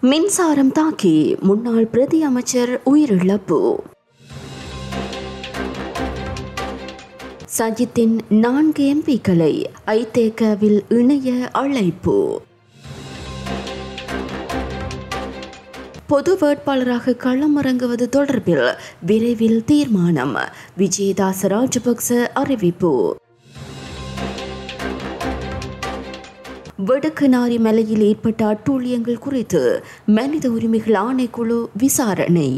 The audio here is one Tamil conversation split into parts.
மின்சாரம் தாக்கி முன்னாள் பிரதி அமைச்சர் உயிரிழப்பு சஜித்தின் நான்கு எம்பிக்களை ஐதேகவில் இணைய அழைப்பு பொது வேட்பாளராக களமிறங்குவது தொடர்பில் விரைவில் தீர்மானம் விஜயதாச ராஜபக்ச அறிவிப்பு வடக்குநாரி மலையில் ஏற்பட்ட அட்டூழியங்கள் குறித்து மனித உரிமைகள் ஆணைக்குழு விசாரணை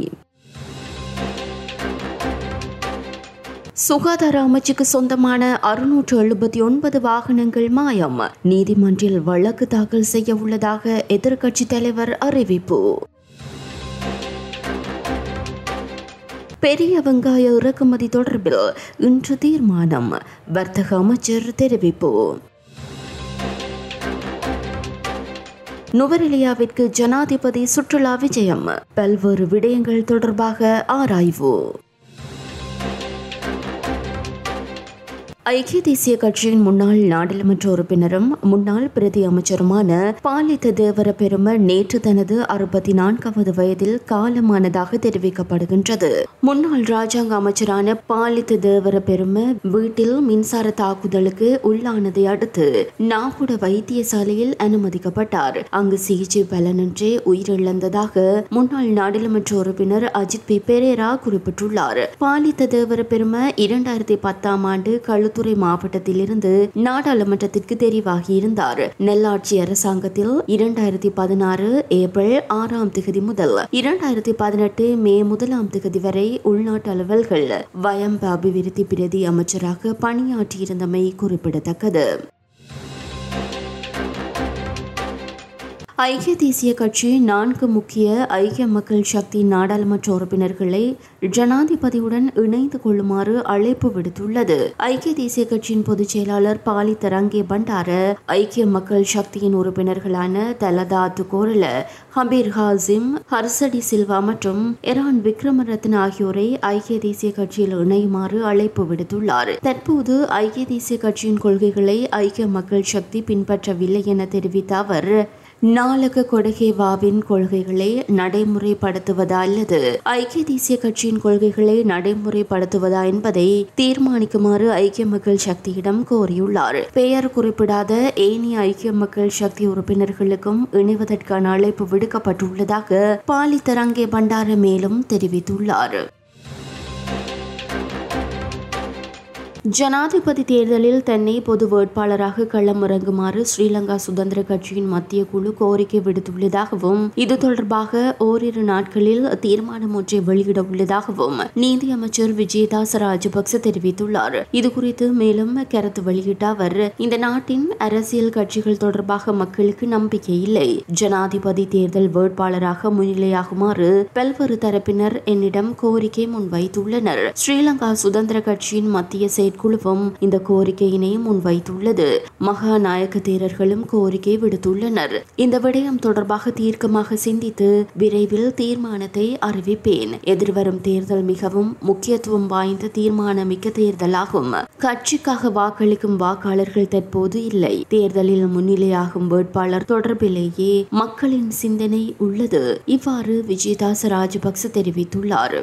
சுகாதார அமைச்சுக்கு சொந்தமான அறுநூற்று எழுபத்தி ஒன்பது வாகனங்கள் மாயம் நீதிமன்றில் வழக்கு தாக்கல் செய்ய உள்ளதாக எதிர்க்கட்சித் தலைவர் அறிவிப்பு பெரிய வெங்காய இறக்குமதி தொடர்பில் இன்று தீர்மானம் வர்த்தக அமைச்சர் தெரிவிப்பு நுவரெலியாவிற்கு ஜனாதிபதி சுற்றுலா விஜயம் பல்வேறு விடயங்கள் தொடர்பாக ஆராய்வு ஐக்கிய தேசிய கட்சியின் முன்னாள் நாடாளுமன்ற உறுப்பினரும் முன்னாள் பிரதி அமைச்சருமான பாலித்த தேவர பெரும நேற்று தனது அறுபத்தி நான்காவது வயதில் காலமானதாக தெரிவிக்கப்படுகின்றது முன்னாள் ராஜாங்க அமைச்சரான பாலித்த தேவர பெரும வீட்டில் மின்சார தாக்குதலுக்கு உள்ளானதை அடுத்து நாகுட வைத்தியசாலையில் அனுமதிக்கப்பட்டார் அங்கு சிகிச்சை பலனின்றி உயிரிழந்ததாக முன்னாள் நாடாளுமன்ற உறுப்பினர் அஜித் பி பெரேரா குறிப்பிட்டுள்ளார் பாலித்த தேவர பெரும இரண்டாயிரத்தி பத்தாம் ஆண்டு கழுத்து களுத்துறை மாவட்டத்திலிருந்து நாடாளுமன்றத்திற்கு தெரிவாகியிருந்தார் நெல்லாட்சி அரசாங்கத்தில் இரண்டாயிரத்தி பதினாறு ஏப்ரல் ஆறாம் திகதி முதல் இரண்டாயிரத்தி பதினெட்டு மே முதலாம் திகதி வரை உள்நாட்டு அலுவல்கள் வயம்ப அபிவிருத்தி பிரதி அமைச்சராக பணியாற்றியிருந்தமை குறிப்பிடத்தக்கது ஐக்கிய தேசிய கட்சி நான்கு முக்கிய ஐக்கிய மக்கள் சக்தி நாடாளுமன்ற உறுப்பினர்களை ஜனாதிபதியுடன் இணைந்து கொள்ளுமாறு அழைப்பு விடுத்துள்ளது ஐக்கிய தேசிய கட்சியின் பொதுச் செயலாளர் பாலி தரங்கே பண்டார ஐக்கிய மக்கள் சக்தியின் உறுப்பினர்களான தலதா துகோரல ஹபீர் ஹாசிம் ஹர்சடி சில்வா மற்றும் எரான் விக்ரமரத்ன ஆகியோரை ஐக்கிய தேசிய கட்சியில் இணையுமாறு அழைப்பு விடுத்துள்ளார் தற்போது ஐக்கிய தேசிய கட்சியின் கொள்கைகளை ஐக்கிய மக்கள் சக்தி பின்பற்றவில்லை என தெரிவித்த அவர் நாளக கொடகேவாவின் கொள்கைகளை நடைமுறைப்படுத்துவதா அல்லது ஐக்கிய தேசிய கட்சியின் கொள்கைகளை நடைமுறைப்படுத்துவதா என்பதை தீர்மானிக்குமாறு ஐக்கிய மக்கள் சக்தியிடம் கோரியுள்ளார் பெயர் குறிப்பிடாத ஏனைய ஐக்கிய மக்கள் சக்தி உறுப்பினர்களுக்கும் இணைவதற்கான அழைப்பு விடுக்கப்பட்டுள்ளதாக பாலித்தரங்கே பண்டார மேலும் தெரிவித்துள்ளார் ஜனாதிபதி தேர்தலில் தன்னை பொது வேட்பாளராக களமிறங்குமாறு ஸ்ரீலங்கா சுதந்திர கட்சியின் மத்திய குழு கோரிக்கை விடுத்துள்ளதாகவும் இது தொடர்பாக ஓரிரு நாட்களில் தீர்மானம் ஒன்றை வெளியிட உள்ளதாகவும் நீதியமைச்சர் விஜயதாச ராஜபக்ச தெரிவித்துள்ளார் இதுகுறித்து மேலும் கருத்து வெளியிட்ட அவர் இந்த நாட்டின் அரசியல் கட்சிகள் தொடர்பாக மக்களுக்கு நம்பிக்கை இல்லை ஜனாதிபதி தேர்தல் வேட்பாளராக முன்னிலையாகுமாறு பல்வேறு தரப்பினர் என்னிடம் கோரிக்கை முன்வைத்துள்ளனர் ஸ்ரீலங்கா சுதந்திர கட்சியின் மத்திய செயற் குழுவும் இந்த கோரிக்கையினை முன்வைத்துள்ளது மகாநாயக்க தேரர்களும் கோரிக்கை விடுத்துள்ளனர் இந்த விடயம் தொடர்பாக தீர்க்கமாக சிந்தித்து விரைவில் தீர்மானத்தை அறிவிப்பேன் எதிர்வரும் தேர்தல் மிகவும் முக்கியத்துவம் வாய்ந்த தீர்மானமிக்க தேர்தலாகும் கட்சிக்காக வாக்களிக்கும் வாக்காளர்கள் தற்போது இல்லை தேர்தலில் முன்னிலையாகும் வேட்பாளர் தொடர்பிலேயே மக்களின் சிந்தனை உள்ளது இவ்வாறு விஜயதாச ராஜபக்ச தெரிவித்துள்ளார்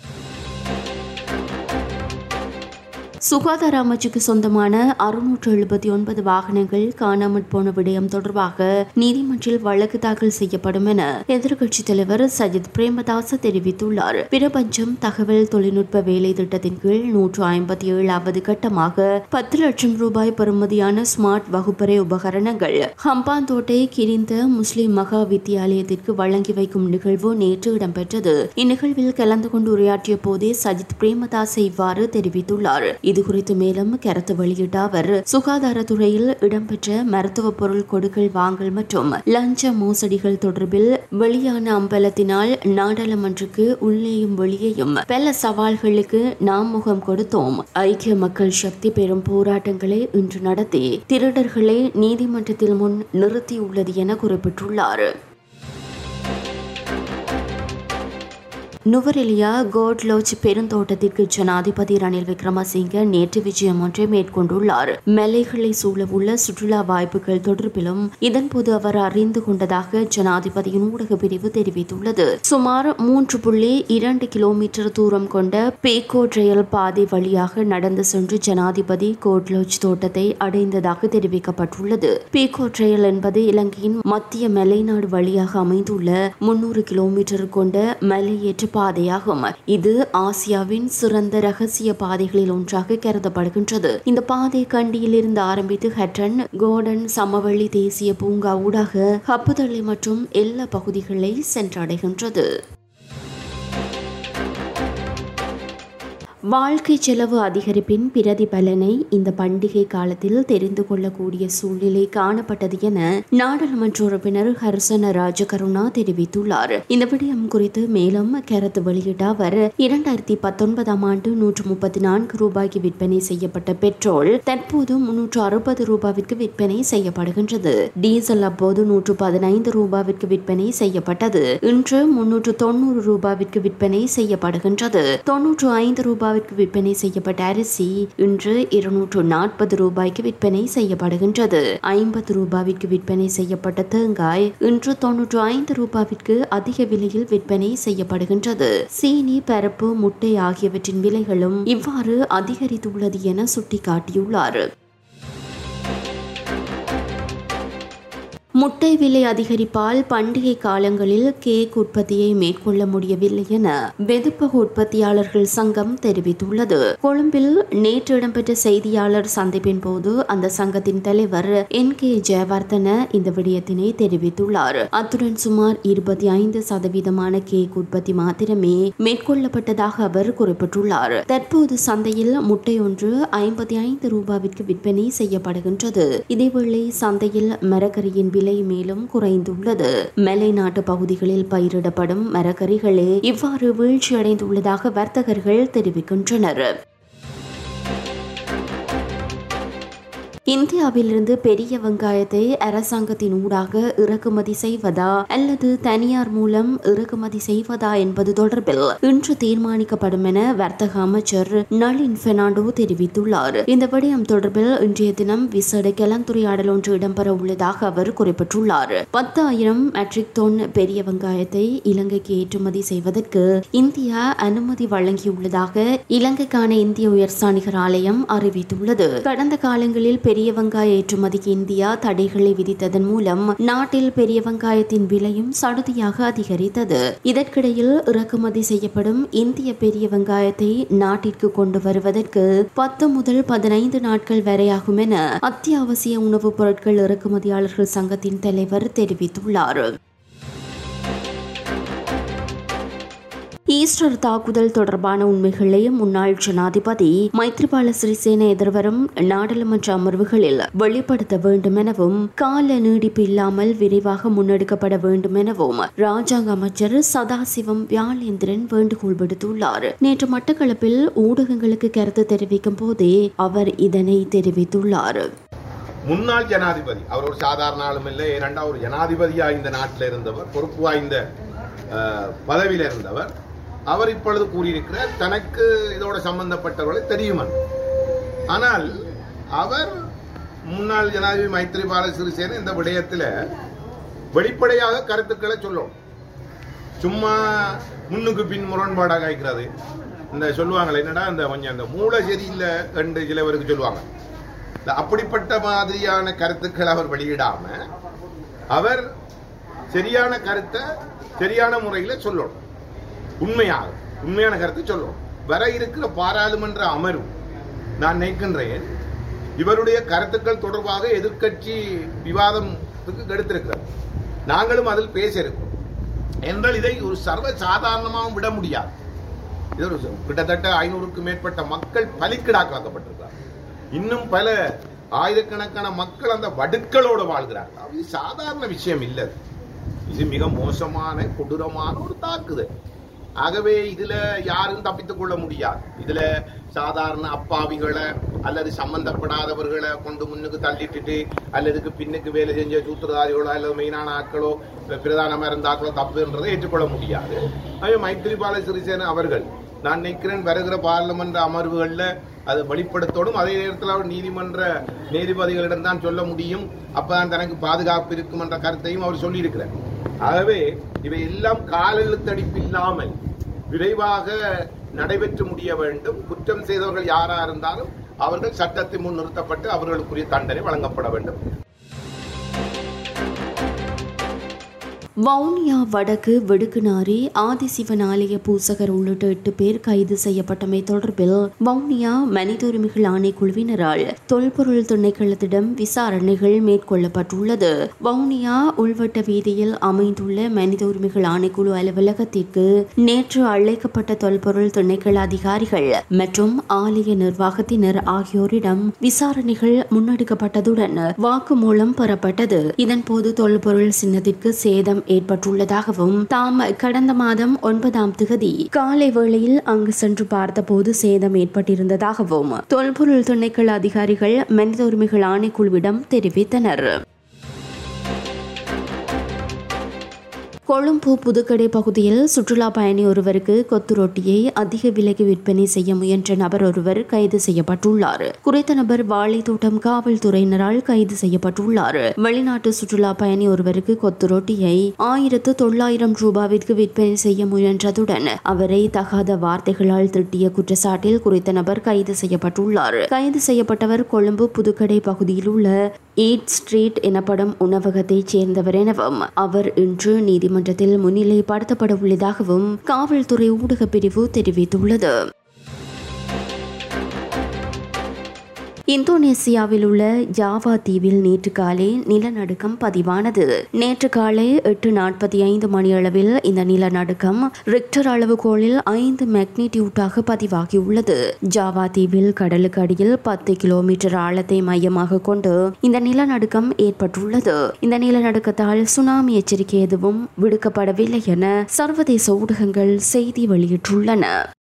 சுகாதார அமைச்சுக்கு சொந்தமான அறுநூற்று எழுபத்தி ஒன்பது வாகனங்கள் காணாமற் போன விடயம் தொடர்பாக நீதிமன்றில் வழக்கு தாக்கல் செய்யப்படும் என எதிர்க்கட்சித் தலைவர் சஜித் பிரேமதாச தெரிவித்துள்ளார் பிரபஞ்சம் தகவல் தொழில்நுட்ப வேலை திட்டத்தின் கீழ் நூற்று ஐம்பத்தி ஏழாவது கட்டமாக பத்து லட்சம் ரூபாய் பெறுமதியான ஸ்மார்ட் வகுப்பறை உபகரணங்கள் ஹம்பாந்தோட்டை கிரிந்த முஸ்லிம் மகா வித்தியாலயத்திற்கு வழங்கி வைக்கும் நிகழ்வு நேற்று இடம்பெற்றது இந்நிகழ்வில் கலந்து கொண்டு உரையாற்றிய போதே சஜித் பிரேமதாஸ் இவ்வாறு தெரிவித்துள்ளார் இதுகுறித்து மேலும் கருத்து வெளியிட்ட அவர் சுகாதாரத்துறையில் இடம்பெற்ற மருத்துவ பொருள் கொடுக்கல் வாங்கல் மற்றும் லஞ்ச மோசடிகள் தொடர்பில் வெளியான அம்பலத்தினால் நாடாளுமன்றக்கு உள்ளேயும் வெளியேயும் பல சவால்களுக்கு நாம் முகம் கொடுத்தோம் ஐக்கிய மக்கள் சக்தி பெரும் போராட்டங்களை இன்று நடத்தி திருடர்களை நீதிமன்றத்தில் முன் நிறுத்தியுள்ளது என குறிப்பிட்டுள்ளார் நுவரெலியா கோட்லோச் பெருந்தோட்டத்திற்கு ஜனாதிபதி ரணில் விக்ரமசிங்க நேற்று விஜயம் ஒன்றை மேற்கொண்டுள்ளார் மலைகளை சூழவுள்ள சுற்றுலா வாய்ப்புகள் தொடர்பிலும் இதன்போது அவர் அறிந்து கொண்டதாக ஜனாதிபதியின் ஊடக பிரிவு தெரிவித்துள்ளது சுமார் மூன்று புள்ளி இரண்டு கிலோமீட்டர் தூரம் கொண்ட பேக்கோ ரயில் பாதை வழியாக நடந்து சென்று ஜனாதிபதி கோட்லோச் தோட்டத்தை அடைந்ததாக தெரிவிக்கப்பட்டுள்ளது பேக்கோ ரயில் என்பது இலங்கையின் மத்திய மலைநாடு வழியாக அமைந்துள்ள முன்னூறு கிலோமீட்டர் கொண்ட மலையேற்ற பாதையாகும் இது ஆசியாவின் சிறந்த ரகசிய பாதைகளில் ஒன்றாக கருதப்படுகின்றது இந்த பாதை கண்டியிலிருந்து ஆரம்பித்து ஹட்டன் கோடன் சமவெளி தேசிய பூங்கா ஊடாக ஹப்புதளி மற்றும் எல்லா பகுதிகளை சென்றடைகின்றது வாழ்க்கை செலவு அதிகரிப்பின் பிரதிபலனை இந்த பண்டிகை காலத்தில் தெரிந்து கொள்ளக்கூடிய சூழ்நிலை காணப்பட்டது என நாடாளுமன்ற உறுப்பினர் ஹர்சன ராஜகருணா தெரிவித்துள்ளார் இந்த விடயம் குறித்து மேலும் கருத்து வெளியிட்ட அவர் இரண்டாயிரத்தி பத்தொன்பதாம் ஆண்டு நூற்று முப்பத்தி நான்கு ரூபாய்க்கு விற்பனை செய்யப்பட்ட பெட்ரோல் தற்போது முன்னூற்று அறுபது ரூபாவிற்கு விற்பனை செய்யப்படுகின்றது டீசல் அப்போது நூற்று பதினைந்து ரூபாவிற்கு விற்பனை செய்யப்பட்டது இன்று முன்னூற்று தொண்ணூறு ரூபாவிற்கு விற்பனை செய்யப்படுகின்றது தொன்னூற்று ஐந்து ரூபாய் ரூபாய்க்கு விற்பனை செய்யப்பட்ட அரிசி இன்று இருநூற்று நாற்பது ரூபாய்க்கு விற்பனை செய்யப்படுகின்றது ஐம்பது ரூபாய்க்கு விற்பனை செய்யப்பட்ட தேங்காய் இன்று தொன்னூற்று ஐந்து ரூபாய்க்கு அதிக விலையில் விற்பனை செய்யப்படுகின்றது சீனி பருப்பு முட்டை ஆகியவற்றின் விலைகளும் இவ்வாறு அதிகரித்துள்ளது என சுட்டிக்காட்டியுள்ளார் முட்டை விலை அதிகரிப்பால் பண்டிகை காலங்களில் கேக் உற்பத்தியை மேற்கொள்ள முடியவில்லை என வெதுப்பக உற்பத்தியாளர்கள் சங்கம் தெரிவித்துள்ளது கொழும்பில் நேற்று இடம்பெற்ற செய்தியாளர் சந்திப்பின் போது அந்த சங்கத்தின் தலைவர் என் கே ஜெயவர்தன இந்த விடயத்தினை தெரிவித்துள்ளார் அத்துடன் சுமார் இருபத்தி ஐந்து சதவீதமான கேக் உற்பத்தி மாத்திரமே மேற்கொள்ளப்பட்டதாக அவர் குறிப்பிட்டுள்ளார் தற்போது சந்தையில் முட்டை ஒன்று ஐம்பத்தி ஐந்து ரூபாவிற்கு விற்பனை செய்யப்படுகின்றது இதேவேளை சந்தையில் மரக்கரியின் விலை விலை மேலும் குறைந்துள்ளது மலைநாட்டு பகுதிகளில் பயிரிடப்படும் மரக்கறிகளே இவ்வாறு வீழ்ச்சியடைந்துள்ளதாக வர்த்தகர்கள் தெரிவிக்கின்றனர் இந்தியாவிலிருந்து பெரிய வெங்காயத்தை அரசாங்கத்தின் ஊடாக இறக்குமதி செய்வதா அல்லது தனியார் மூலம் இறக்குமதி செய்வதா என்பது தொடர்பில் இன்று தீர்மானிக்கப்படும் என வர்த்தக அமைச்சர் நளின் பெர்னாண்டோ தெரிவித்துள்ளார் இந்த விடயம் தொடர்பில் இன்றைய தினம் விசேட கலந்துரையாடல் ஒன்று இடம்பெற உள்ளதாக அவர் குறிப்பிட்டுள்ளார் பத்தாயிரம் மெட்ரிக் டன் பெரிய வெங்காயத்தை இலங்கைக்கு ஏற்றுமதி செய்வதற்கு இந்தியா அனுமதி வழங்கியுள்ளதாக இலங்கைக்கான இந்திய உயர்ஸ்தானிகர் ஆலயம் அறிவித்துள்ளது கடந்த காலங்களில் பெரிய வெங்காய ஏற்றுமதிக்கு இந்தியா தடைகளை விதித்ததன் மூலம் நாட்டில் பெரிய வெங்காயத்தின் விலையும் சடுதியாக அதிகரித்தது இதற்கிடையில் இறக்குமதி செய்யப்படும் இந்திய பெரிய வெங்காயத்தை நாட்டிற்கு கொண்டு வருவதற்கு பத்து முதல் பதினைந்து நாட்கள் வரையாகும் என அத்தியாவசிய உணவுப் பொருட்கள் இறக்குமதியாளர்கள் சங்கத்தின் தலைவர் தெரிவித்துள்ளார் ஈஸ்டர் தாக்குதல் தொடர்பான உண்மைகளை முன்னாள் ஜனாதிபதி மைத்ரிபால சிறிசேன எதிர்வரும் நாடாளுமன்ற அமர்வுகளில் வெளிப்படுத்த வேண்டும் எனவும் கால நீடிப்பு இல்லாமல் விரைவாக முன்னெடுக்கப்பட வேண்டும் எனவும் ராஜாங்க அமைச்சர் சதாசிவம் வியாழேந்திரன் வேண்டுகோள் விடுத்துள்ளார் நேற்று மட்டக்களப்பில் ஊடகங்களுக்கு கருத்து தெரிவிக்கும் போதே அவர் இதனை தெரிவித்துள்ளார் முன்னாள் ஜனாதிபதி அவர் ஒரு சாதாரண ஆளும் இல்லை இரண்டாவது ஒரு ஜனாதிபதியா இந்த நாட்டில் இருந்தவர் பொறுப்பு வாய்ந்த அஹ், பதவியில் இருந்தவர் அவர் இப்பொழுது கூறியிருக்கிறார் தனக்கு இதோட சம்பந்தப்பட்டவர்களை தெரியும் என்று. ஆனால் அவர் முன்னாள் ஜனாதிபதி மைத்ரிபால சிறிசேன இந்த விடயத்தில் வெளிப்படையாக கருத்துக்களை சொல்லணும் சும்மா முன்னுக்கு பின் முரண்பாடாக ஆயிக்கிறது இந்த சொல்லுவாங்களே என்னடா இந்த கொஞ்சம் இந்த மூளை சரியில்லை கண்டு சிலவருக்கு சொல்லுவாங்க இந்த அப்படிப்பட்ட மாதிரியான கருத்துக்கள் அவர் வெளியிடாம அவர் சரியான கருத்தை சரியான முறையில சொல்லணும் உண்மையாக உண்மையான கருத்தை சொல்லணும் வர இருக்கிற பாராளுமன்ற அமர்வு நான் நினைக்கின்றேன் இவருடைய கருத்துக்கள் தொடர்பாக எதிர்க்கட்சி விவாதத்துக்கு எடுத்திருக்கிறார் நாங்களும் அதில் பேசியிருக்கிறோம் என்றால் இதை ஒரு சர்வ சாதாரணமாக விட முடியாது இது ஒரு கிட்டத்தட்ட ஐநூறுக்கும் மேற்பட்ட மக்கள் பலிக்கிடாக்கலாக்கப்பட்டிருக்கிறார் இன்னும் பல ஆயிரக்கணக்கான மக்கள் அந்த வடுக்களோடு வாழ்கிறார்கள் அது சாதாரண விஷயம் இல்லை அது. இது மிக மோசமான கொடூரமான ஒரு தாக்குதல் ஆகவே இதுல யாரும் தப்பித்துக் கொள்ள முடியாது இதுல சாதாரண அப்பாவிகளை அல்லது சம்பந்தப்படாதவர்களை கொண்டு முன்னுக்கு தள்ளிட்டுட்டு அல்லது பின்னுக்கு வேலை செஞ்ச சூத்திரதாரிகளோ அல்லது மெயினான ஆட்களோ பிரதானமா இருந்த ஆட்களோ தப்புன்றதை ஏற்றுக்கொள்ள முடியாது அதே மைத்திரிபால சிறிசேன அவர்கள் நான் நினைக்கிறேன் வருகிற பார்லமெண்ட் அமர்வுகள்ல அது வெளிப்படுத்தோடும் அதே நேரத்தில் அவர் நீதிமன்ற நீதிபதிகளிடம் தான் சொல்ல முடியும் அப்பதான் தனக்கு பாதுகாப்பு இருக்கும் என்ற கருத்தையும் அவர் சொல்லியிருக்கிறார் ஆகவே இவை எல்லாம் காலெழுத்தடிப்பு இல்லாமல் விரைவாக நடைபெற்று முடிய வேண்டும் குற்றம் செய்தவர்கள் யாரா இருந்தாலும் அவர்கள் சட்டத்தை முன் நிறுத்தப்பட்டு அவர்களுக்குரிய தண்டனை வழங்கப்பட வேண்டும் வவுனியா வடக்கு வெடுக்குநாரி ஆதிசிவன் ஆலய பூசகர் உள்ளிட்ட எட்டு பேர் கைது செய்யப்பட்டமை தொடர்பில் வவுனியா மனித உரிமைகள் ஆணைக்குழுவினரால் தொல்பொருள் திணைக்களத்திடம் விசாரணைகள் மேற்கொள்ளப்பட்டுள்ளது வவுனியா உள்வட்ட வீதியில் அமைந்துள்ள மனித உரிமைகள் ஆணைக்குழு அலுவலகத்திற்கு நேற்று அழைக்கப்பட்ட தொல்பொருள் திணைக்கள அதிகாரிகள் மற்றும் ஆலய நிர்வாகத்தினர் ஆகியோரிடம் விசாரணைகள் முன்னெடுக்கப்பட்டதுடன் வாக்குமூலம் பெறப்பட்டது இதன்போது தொல்பொருள் சின்னத்திற்கு சேதம் ஏற்பட்டுள்ளதாகவும் தாம் கடந்த மாதம் ஒன்பதாம் திகதி காலை வேளையில் அங்கு சென்று பார்த்தபோது சேதம் ஏற்பட்டிருந்ததாகவும் தொல்பொருள் திணைக்கள அதிகாரிகள் மனித உரிமைகள் ஆணைக்குழுவிடம் தெரிவித்தனர் கொழும்பு புதுக்கடை பகுதியில் சுற்றுலா பயணி ஒருவருக்கு கொத்து ரொட்டியை அதிக விலைக்கு விற்பனை செய்ய முயன்ற நபர் ஒருவர் கைது செய்யப்பட்டுள்ளார் குறித்த நபர் வாழைத்தோட்டம் காவல்துறையினரால் கைது செய்யப்பட்டுள்ளார் வெளிநாட்டு சுற்றுலா பயணி ஒருவருக்கு கொத்து ரொட்டியை ஆயிரத்து தொள்ளாயிரம் ரூபாவிற்கு விற்பனை செய்ய முயன்றதுடன் அவரை தகாத வார்த்தைகளால் திட்டிய குற்றச்சாட்டில் குறித்த நபர் கைது செய்யப்பட்டுள்ளார் கைது செய்யப்பட்டவர் கொழும்பு புதுக்கடை பகுதியில் உள்ள ஈட் ஸ்ட்ரீட் எனப்படும் உணவகத்தைச் சேர்ந்தவர் எனவும் அவர் இன்று நீதிமன்றத்தில் முன்னிலைப்படுத்தப்பட உள்ளதாகவும் காவல்துறை ஊடகப் பிரிவு தெரிவித்துள்ளது இந்தோனேசியாவில் உள்ள ஜாவா தீவில் நேற்று காலை நிலநடுக்கம் பதிவானது நேற்று காலை எட்டு நாற்பத்தி ஐந்து மணியளவில் இந்த நிலநடுக்கம் ரிக்டர் அளவுகோலில் ஐந்து மேக்னிடியூட்டாக பதிவாகியுள்ளது ஜாவா தீவில் கடலுக்கு அடியில் பத்து கிலோமீட்டர் ஆழத்தை மையமாக கொண்டு இந்த நிலநடுக்கம் ஏற்பட்டுள்ளது இந்த நிலநடுக்கத்தால் சுனாமி எச்சரிக்கை எதுவும் விடுக்கப்படவில்லை என சர்வதேச ஊடகங்கள் செய்தி வெளியிட்டுள்ளன